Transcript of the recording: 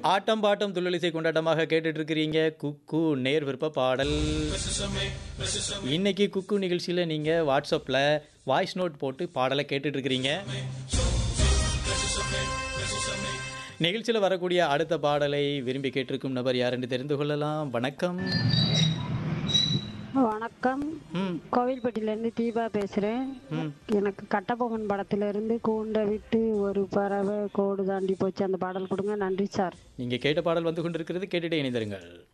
ஆட்டம் bottom துள்ளலிசை கொண்டாட்டமாக கேட்டுட்டு இருக்கிறீங்க குக்கு நேர் விருப்ப பாடல் இன்னைக்கு குக்கு நிகழ்ச்சியில் நீங்கள் வாட்ஸ்அப்பில் வாய்ஸ் நோட் போட்டு பாடலை கேட்டுட்டு இருக்கிறீங்க நிகழ்ச்சியில் வரக்கூடிய அடுத்த பாடலை விரும்பி கேட்டிருக்கும் நபர் யார் என்று தெரிந்து கொள்ளலாம் வணக்கம் வணக்கம் ம் கோவில்பட்டியிலேருந்து தீபா பேசுகிறேன் எனக்கு கட்டபொம்மன் படத்திலிருந்து கூண்டை விட்டு ஒரு பறவை கோடு தாண்டி போச்சு அந்த பாடல் கொடுங்க நன்றி சார் நீங்கள் கேட்ட பாடல் வந்து கொண்டிருக்கிறது கேட்டுட்டே இணைந்திருங்கள்